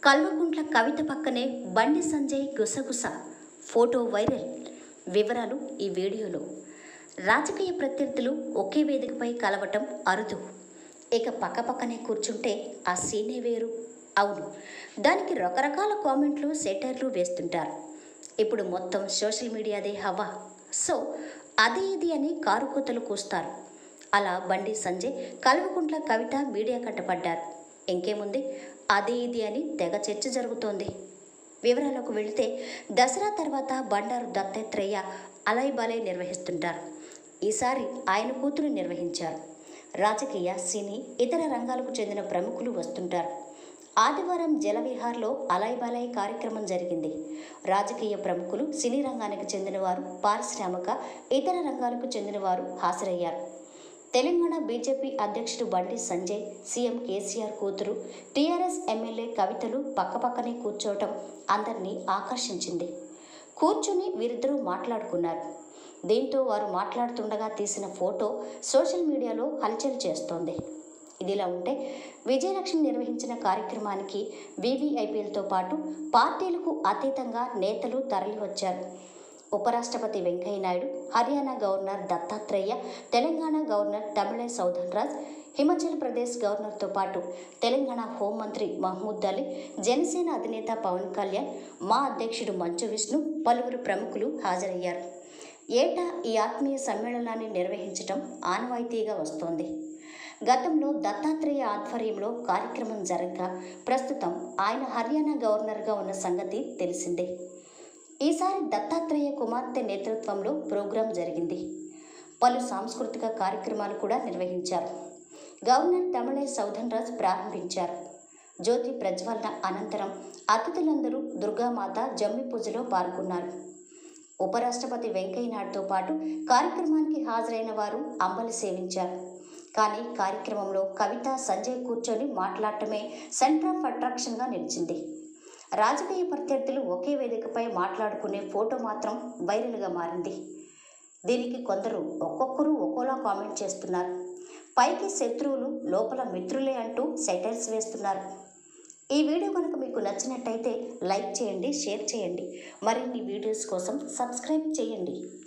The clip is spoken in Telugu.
కల్వకుంట్ల కవిత పక్కనే బండి సంజయ్ గుసగుస ఫోటో వైరల్ వివరాలు ఈ వీడియోలో రాజకీయ ప్రత్యర్థులు ఒకే వేదికపై కలవటం అరుదు ఇక పక్కపక్కనే కూర్చుంటే ఆ సీనే వేరు అవును దానికి రకరకాల కామెంట్లు సెటర్లు వేస్తుంటారు ఇప్పుడు మొత్తం సోషల్ మీడియాదే హవా సో అది ఇది అని కారు కూతలు కూస్తారు అలా బండి సంజయ్ కల్వకుంట్ల కవిత మీడియా కట్టపడ్డారు ఇంకేముంది అది ఇది అని తెగ చర్చ జరుగుతోంది వివరాలకు వెళితే దసరా తర్వాత బండారు దత్తాత్రేయ అలై బలై నిర్వహిస్తుంటారు ఈసారి ఆయన కూతురు నిర్వహించారు రాజకీయ సినీ ఇతర రంగాలకు చెందిన ప్రముఖులు వస్తుంటారు ఆదివారం జలవిహార్లో అలైబలై కార్యక్రమం జరిగింది రాజకీయ ప్రముఖులు సినీ రంగానికి చెందినవారు పారిశ్రామిక ఇతర రంగాలకు చెందినవారు హాజరయ్యారు తెలంగాణ బీజేపీ అధ్యక్షుడు బండి సంజయ్ సీఎం కేసీఆర్ కూతురు టీఆర్ఎస్ ఎమ్మెల్యే కవితలు పక్కపక్కనే కూర్చోవటం అందరినీ ఆకర్షించింది కూర్చుని వీరిద్దరూ మాట్లాడుకున్నారు దీంతో వారు మాట్లాడుతుండగా తీసిన ఫోటో సోషల్ మీడియాలో హల్చల్ చేస్తోంది ఇదిలా ఉంటే విజయలక్ష్మి నిర్వహించిన కార్యక్రమానికి వివిఐపీలతో పాటు పార్టీలకు అతీతంగా నేతలు తరలివచ్చారు ఉపరాష్ట్రపతి Venkaiah Naidu Haryana governor Dattatreya Telangana governor Tamilisai Soundararajan Himachal Pradesh గవర్నర్తో పాటు తెలంగాణ హోంమంత్రి మహమూద్ అలీ జనసేన అధినేత పవన్ కళ్యాణ్ మా అధ్యక్షుడు మంచు విష్ణు పలువురు ప్రముఖులు హాజరయ్యారు ఏటా ఈ ఆత్మీయ సమ్మేళనాన్ని నిర్వహించడం ఆనవాయితీగా వస్తోంది గతంలో దత్తాత్రేయ ఆధ్వర్యంలో కార్యక్రమం జరగగా ప్రస్తుతం ఆయన హర్యానా గవర్నర్గా ఉన్న సంగతి తెలిసిందే ఈసారి దత్తాత్రేయ కుమార్తె నేతృత్వంలో ప్రోగ్రాం జరిగింది పలు సాంస్కృతిక కార్యక్రమాలు కూడా నిర్వహించారు గవర్నర్ తమిళై సౌధన్ రాజ్ ప్రారంభించారు జ్యోతి ప్రజ్వలన అనంతరం అతిథులందరూ దుర్గామాత జమ్మి పూజలో పాల్గొన్నారు ఉపరాష్ట్రపతి వెంకయ్యనాయుడుతో పాటు కార్యక్రమానికి హాజరైన వారు అంబలి సేవించారు కానీ కార్యక్రమంలో కవిత సంజయ్ కూర్చొని మాట్లాడటమే సెంటర్ ఆఫ్ అట్రాక్షన్గా నిలిచింది రాజకీయ ప్రత్యర్థులు ఒకే వేదికపై మాట్లాడుకునే ఫోటో మాత్రం వైరల్గా మారింది దీనికి కొందరు ఒక్కొక్కరు ఒక్కోలా కామెంట్ చేస్తున్నారు పైకి శత్రువులు లోపల మిత్రులే అంటూ సెటైల్స్ వేస్తున్నారు ఈ వీడియో కనుక మీకు నచ్చినట్టయితే లైక్ చేయండి షేర్ చేయండి మరిన్ని వీడియోస్ కోసం సబ్స్క్రైబ్ చేయండి